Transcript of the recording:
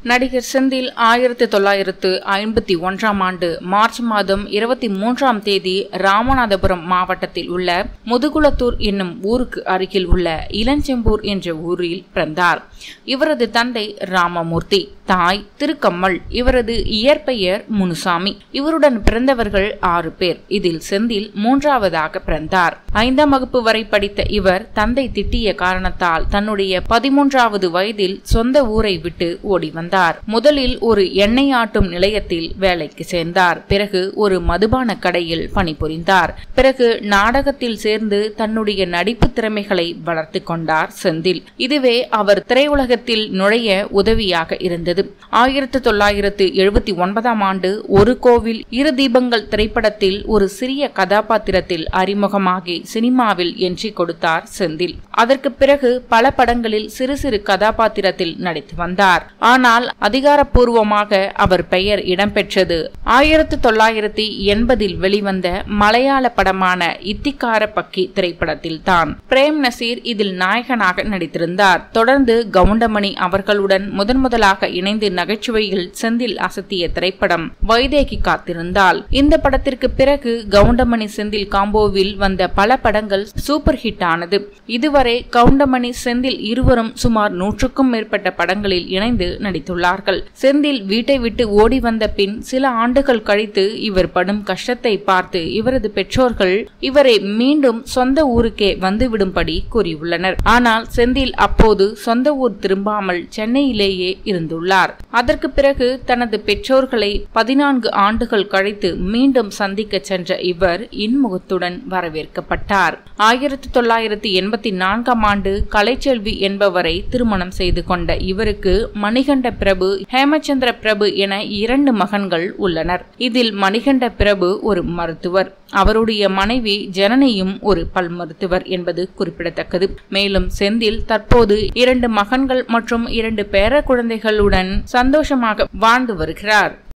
நடிகர் செந்தில் ஆயிரத்தி தொள்ளாயிரத்து ஐம்பத்தி ஒன்றாம் ஆண்டு மார்ச் மாதம் இருபத்தி மூன்றாம் தேதி ராமநாதபுரம் மாவட்டத்தில் உள்ள முதுகுளத்தூர் என்னும் ஊருக்கு அருகில் உள்ள இளஞ்செம்பூர் என்ற ஊரில் பிறந்தார் இவரது தந்தை ராமமூர்த்தி தாய் திருக்கம்மல் இவரது இயற்பெயர் முனுசாமி இவருடன் பிறந்தவர்கள் ஆறு பேர் இதில் செந்தில் மூன்றாவதாக பிறந்தார் ஐந்தாம் வகுப்பு வரை படித்த இவர் தந்தை திட்டிய காரணத்தால் தன்னுடைய பதிமூன்றாவது வயதில் சொந்த ஊரை விட்டு ஓடி வந்தார் முதலில் ஒரு எண்ணெய் ஆட்டும் நிலையத்தில் வேலைக்கு சேர்ந்தார் பிறகு ஒரு மதுபான கடையில் பணிபுரிந்தார் பிறகு நாடகத்தில் சேர்ந்து தன்னுடைய நடிப்பு திறமைகளை வளர்த்து கொண்டார் செந்தில் இதுவே அவர் திரையுலகத்தில் நுழைய உதவியாக இருந்தது ஆயிரத்தி தொள்ளாயிரத்து எழுபத்தி ஒன்பதாம் ஆண்டு ஒரு கோவில் இரு தீபங்கள் திரைப்படத்தில் ஒரு சிறிய கதாபாத்திரத்தில் அறிமுகமாகி சினிமாவில் என்றி கொடுத்தார் செந்தில் அதற்கு பிறகு பல படங்களில் சிறு சிறு கதாபாத்திரத்தில் நடித்து வந்தார் ஆனால் அதிகாரப்பூர்வமாக அவர் பெயர் இடம்பெற்றது ஆயிரத்தி தொள்ளாயிரத்தி எண்பதில் வெளிவந்த மலையாள படமான இத்திக்கார பக்கி திரைப்படத்தில் தான் பிரேம் நசீர் இதில் நாயகனாக நடித்திருந்தார் தொடர்ந்து கவுண்டமணி அவர்களுடன் முதன் முதலாக இணைந்து நகைச்சுவையில் செந்தில் அசத்திய திரைப்படம் வைதேகி காத்திருந்தால் இந்த படத்திற்கு பிறகு கவுண்டமணி செந்தில் காம்போவில் வந்த பல படங்கள் சூப்பர் ஹிட் ஆனது இதுவரை கவுண்டமணி செந்தில் இருவரும் சுமார் நூற்றுக்கும் மேற்பட்ட படங்களில் இணைந்து நடித்துள்ளார்கள் செந்தில் வீட்டை விட்டு ஓடி வந்த பின் சில ஆண்டுகள் கழித்து இவர் படும் கஷ்டத்தை பார்த்து இவரது பெற்றோர்கள் இவரை மீண்டும் சொந்த ஊருக்கே வந்துவிடும்படி கூறியுள்ளனர் ஆனால் செந்தில் அப்போது சொந்த ஊர் திரும்பாமல் சென்னையிலேயே இருந்துள்ளார் அதற்கு பிறகு தனது பெற்றோர்களை பதினான்கு ஆண்டுகள் கழித்து மீண்டும் சந்திக்க சென்ற இவர் இன்முகத்துடன் வரவேற்கப்பட்டார் ஆயிரத்தி தொள்ளாயிரத்தி எண்பத்தி நான்காம் ஆண்டு கலைச்செல்வி என்பவரை திருமணம் செய்து கொண்ட இவருக்கு மணிகண்ட பிரபு ஹேமச்சந்திர பிரபு என இரண்டு மகன்கள் உள்ளனர் இதில் மணிகண்ட பிரபு ஒரு மருத்துவர் அவருடைய மனைவி ஜனனியும் ஒரு பல் மருத்துவர் என்பது குறிப்பிடத்தக்கது மேலும் செந்தில் தற்போது இரண்டு மகன்கள் மற்றும் இரண்டு பேர குழந்தைகளுடன் சந்தோஷமாக வாழ்ந்து வருகிறார்